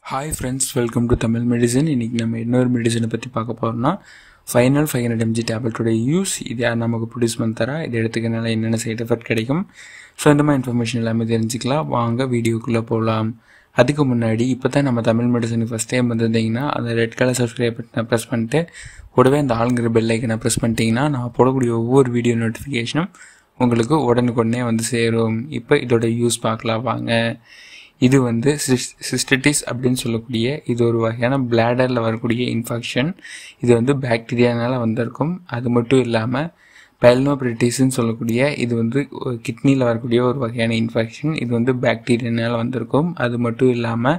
hi friends welcome to Tamil medicine இன்றைக்கி நம்ம இன்னொரு மெடிசனை பற்றி பார்க்க போகிறோம்னா ஃபைனல் ஃபைவ் ஹண்ட்ரட் எம்ஜி டேப்லெட்டோட யூஸ் இது யார் நமக்கு ப்ரொடியூஸ் பண்ணி தரா இது எடுத்துக்கனால என்னென்ன சைட் எஃபெக்ட் கிடைக்கும் ஸோ இந்த மாதிரி இன்ஃபர்மேஷன் எல்லாமே தெரிஞ்சுக்கலாம் வாங்க வீடியோக்குள்ளே போகலாம் அதுக்கு முன்னாடி இப்போ தான் நம்ம தமிழ் மெடிசனுக்கு ஃபஸ்ட் டைம் வந்திருந்தீங்கன்னா அந்த ரெட் கலர் சப்ஸ்கிரைப் பட்டனை ப்ரெஸ் பண்ணிட்டு கூடவே அந்த ஆளுங்கிற பெல் ஐக்கனை ப்ரெஸ் பண்ணிட்டீங்கன்னா நான் போடக்கூடிய ஒவ்வொரு வீடியோ நோட்டிஃபிகேஷனும் உங்களுக்கு உடனுக்குடனே வந்து சேரும் இப்போ இதோட யூஸ் பார்க்கலாம் வாங்க இது வந்து சிஸ்டட்டிஸ் அப்படின்னு சொல்லக்கூடிய இது ஒரு வகையான பிளாடரில் வரக்கூடிய இன்ஃபெக்ஷன் இது வந்து பாக்டீரியானால வந்திருக்கும் அது மட்டும் இல்லாமல் பைல்னோபிரிட்டிஸ்ன்னு சொல்லக்கூடிய இது வந்து கிட்னியில் வரக்கூடிய ஒரு வகையான இன்ஃபெக்ஷன் இது வந்து பாக்டீரியானால வந்திருக்கும் அது மட்டும் இல்லாமல்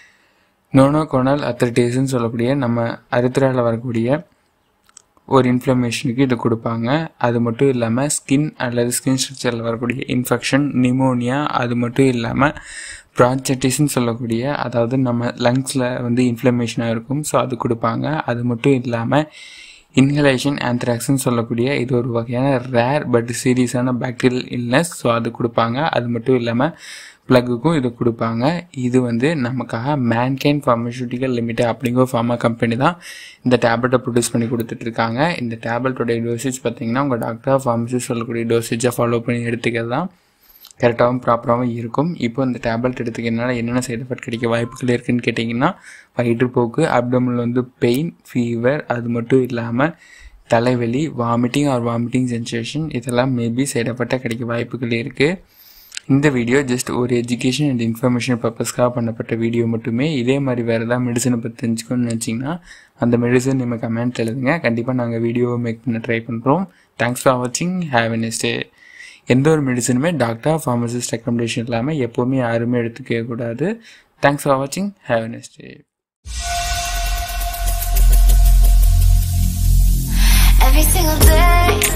நோனோகோனல் அத்தரிட்டிஸ்ன்னு சொல்லக்கூடிய நம்ம அரித்திராவில் வரக்கூடிய ஒரு இன்ஃப்ளமேஷனுக்கு இது கொடுப்பாங்க அது மட்டும் இல்லாமல் ஸ்கின் அல்லது ஸ்கின் ஸ்ட்ரக்சரில் வரக்கூடிய இன்ஃபெக்ஷன் நிமோனியா அது மட்டும் இல்லாமல் ப்ரான்சைட்டிஸ்ன்னு சொல்லக்கூடிய அதாவது நம்ம லங்ஸில் வந்து இன்ஃப்ளமேஷனாக இருக்கும் ஸோ அது கொடுப்பாங்க அது மட்டும் இல்லாமல் இன்ஹலேஷன் ஆந்த்ராக்ஸ்ன்னு சொல்லக்கூடிய இது ஒரு வகையான ரேர் பட் சீரியஸான பாக்டீரியல் இல்னஸ் ஸோ அது கொடுப்பாங்க அது மட்டும் இல்லாமல் ப்ளக்குக்கும் இது கொடுப்பாங்க இது வந்து நமக்காக மேன்கைன் ஃபார்மசூட்டிக்கல் லிமிடெட் அப்படிங்கிற ஃபார்மா கம்பெனி தான் இந்த டேப்லெட்டை ப்ரொடியூஸ் பண்ணி கொடுத்துட்ருக்காங்க இந்த டேப்லெட்டோடைய டோசேஜ் பார்த்தீங்கன்னா உங்கள் டாக்டர் ஃபார்மசி சொல்லக்கூடிய டோசேஜை ஃபாலோ பண்ணி எடுத்துக்கிறது தான் கரெக்டாகவும் ப்ராப்பராகவும் இருக்கும் இப்போ இந்த டேப்லெட் எடுத்துக்கிறதுனால என்னென்ன சைடு எஃபெக்ட் கிடைக்க வாய்ப்புகள் இருக்குன்னு கேட்டிங்கன்னா வயிற்றுப்போக்கு அப்டமில் வந்து பெயின் ஃபீவர் அது மட்டும் இல்லாமல் தலைவலி வாமிட்டிங் ஆர் வாமிட்டிங் சென்சேஷன் இதெல்லாம் மேபி சைடு எஃபெக்டாக கிடைக்க வாய்ப்புகள் இருக்குது இந்த வீடியோ ஜஸ்ட் ஒரு எஜுகேஷன் அண்ட் இன்ஃபர்மேஷன் பர்பஸ்க்காக பண்ணப்பட்ட வீடியோ மட்டுமே இதே மாதிரி வேறு ஏதாவது மெடிசனை பற்றி தெரிஞ்சுக்கணும்னு நினச்சிங்கன்னா அந்த மெடிசன் நீங்கள் கமெண்ட் எழுதுங்க கண்டிப்பாக நாங்கள் வீடியோவை மேக் பண்ண ட்ரை பண்ணுறோம் தேங்க்ஸ் ஃபார் வாட்சிங் ஹேவ் எ நெஸ் டே எந்த ஒரு மெடிசனுமே டாக்டர் ஃபார்மசிஸ்ட் ரெக்கமெண்டேஷன் இல்லாமல் எப்போவுமே யாருமே எடுத்துக்கவே கூடாது தேங்க்ஸ் ஃபார் வாட்சிங் have a nice day Every single day